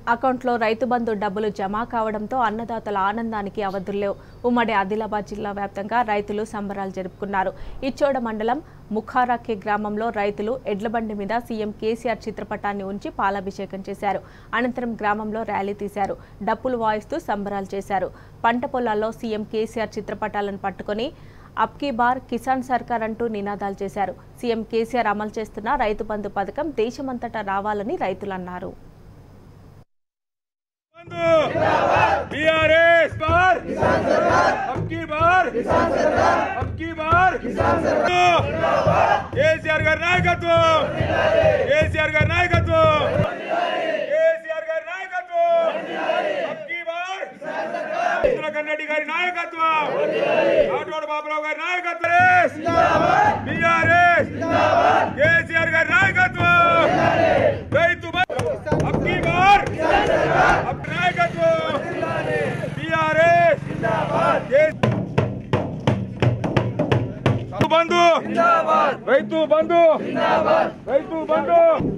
అకౌంట్లో రైతు బంధు డబ్బులు జమ కావడంతో అన్నదాతల ఆనందానికి అవధుల్లేవు ఉమ్మడి ఆదిలాబాద్ జిల్లా వ్యాప్తంగా రైతులు సంబరాలు జరుపుకున్నారు ఇచ్చోడ మండలం ముఖారాకే గ్రామంలో రైతులు ఎడ్లబండి మీద సీఎం కేసీఆర్ చిత్రపటాన్ని ఉంచి పాలాభిషేకం చేశారు అనంతరం గ్రామంలో ర్యాలీ తీశారు డప్పులు వాయిస్తూ సంబరాలు చేశారు పంట పొలాల్లో సీఎం కేసీఆర్ చిత్రపటాలను పట్టుకొని అబ్కీ బార్ కిసాన్ సర్కార్ అంటూ నినాదాలు చేశారు సీఎం కేసీఆర్ అమలు చేస్తున్న రైతు బంధు పథకం దేశమంతటా రావాలని రైతులు అన్నారు बंधु बीआरएस बार अब की बार अब की बार కేసీఆర్ గారి నాయకత్వం కేసీఆర్ గారి నాయకత్వం కేసీఆర్ గారి నాయకత్వం अब की बार ఉత్తరాఖండ్ రెడ్డి గారి నాయకత్వం రాఠోడ్ బాబురావు గారి నాయకత్వం బీఆర్ఎస్ కేసీఆర్ గారి నాయకత్వం రైతు బంధు अब की बार अब నాయకత్వం బీఆర్ఎస్ రైతు బంధు రైతు బంధు రైతు బంధు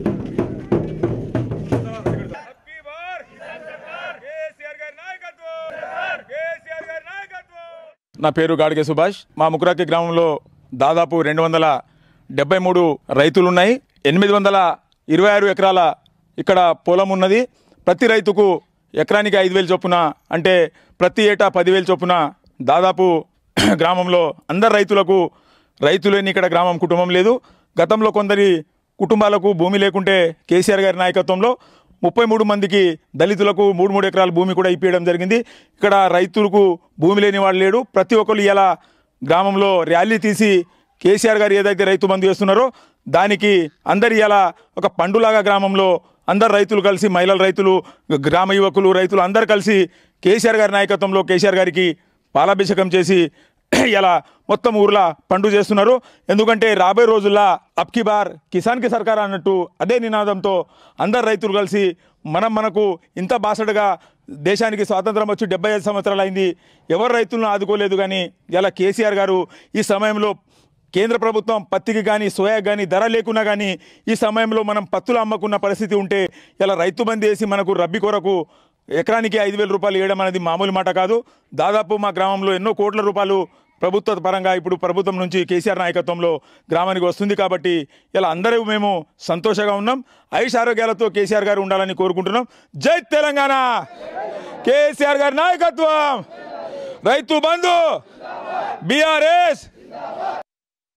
అబ్కీ బార్ కేసీఆర్ గారి నాయకత్వం కేసీఆర్ గారి నాయకత్వం నా పేరు గాడిగే సుభాష్ మా ముకురాకి గ్రామంలో దాదాపు రెండు వందల డెబ్బై మూడు రైతులు ఉన్నాయి ఎనిమిది వందల ఇరవై ఆరు ఎకరాల ఇక్కడ పొలం ఉన్నది ప్రతి రైతుకు ఎకరానికి ఐదు వేలు చొప్పున అంటే ప్రతి ఏటా పదివేలు చొప్పున దాదాపు గ్రామంలో అందరు రైతులకు రైతు లేని ఇక్కడ గ్రామం కుటుంబం లేదు గతంలో కొందరి కుటుంబాలకు భూమి లేకుంటే కేసీఆర్ గారి నాయకత్వంలో ముప్పై మూడు మందికి దళితులకు మూడు మూడు ఎకరాల భూమి కూడా ఇప్పించడం జరిగింది ఇక్కడ రైతులకు భూమి లేని వాడు లేడు ప్రతి ఒక్కరు ఇలా గ్రామంలో ర్యాలీ తీసి కేసీఆర్ గారు ఏదైతే రైతు బంధు చేస్తున్నారో దానికి అందరి ఇలా ఒక పండులాగా గ్రామంలో అందరు రైతులు కలిసి మహిళల రైతులు గ్రామ యువకులు రైతులు అందరు కలిసి కేసీఆర్ గారి నాయకత్వంలో కేసీఆర్ గారికి పాలాభిషేకం చేసి ఇలా మొత్తం ఊర్లో పండు చేస్తున్నారు ఎందుకంటే రాబోయే రోజుల్లో అప్కి బార్ కిసాన్కి సర్కార్ అన్నట్టు అదే నినాదంతో అందరు రైతులు కలిసి మనం మనకు ఇంత బాసటగా దేశానికి స్వాతంత్రం వచ్చి డెబ్బై ఐదు సంవత్సరాలు అయింది ఎవరు రైతులను ఆదుకోలేదు కానీ ఇలా కేసీఆర్ గారు ఈ సమయంలో కేంద్ర ప్రభుత్వం పత్తికి కానీ సోయా కానీ ధర లేకున్నా కానీ ఈ సమయంలో మనం పత్తులు అమ్మకున్న పరిస్థితి ఉంటే ఇలా రైతు బందీ వేసి మనకు రబ్బీ కొరకు ఎకరానికి ఐదు వేల రూపాయలు వేయడం అనేది మామూలు మాట కాదు దాదాపు మా గ్రామంలో ఎన్నో కోట్ల రూపాయలు ప్రభుత్వ పరంగా ఇప్పుడు ప్రభుత్వం నుంచి కేసీఆర్ నాయకత్వంలో గ్రామానికి వస్తుంది కాబట్టి ఇలా అందరూ మేము సంతోషంగా ఉన్నాం ఆయుష్ ఆరోగ్యాలతో కేసీఆర్ గారు ఉండాలని కోరుకుంటున్నాం జై తెలంగాణ కేసీఆర్ గారి నాయకత్వం రైతు బంధు బీఆర్ఎస్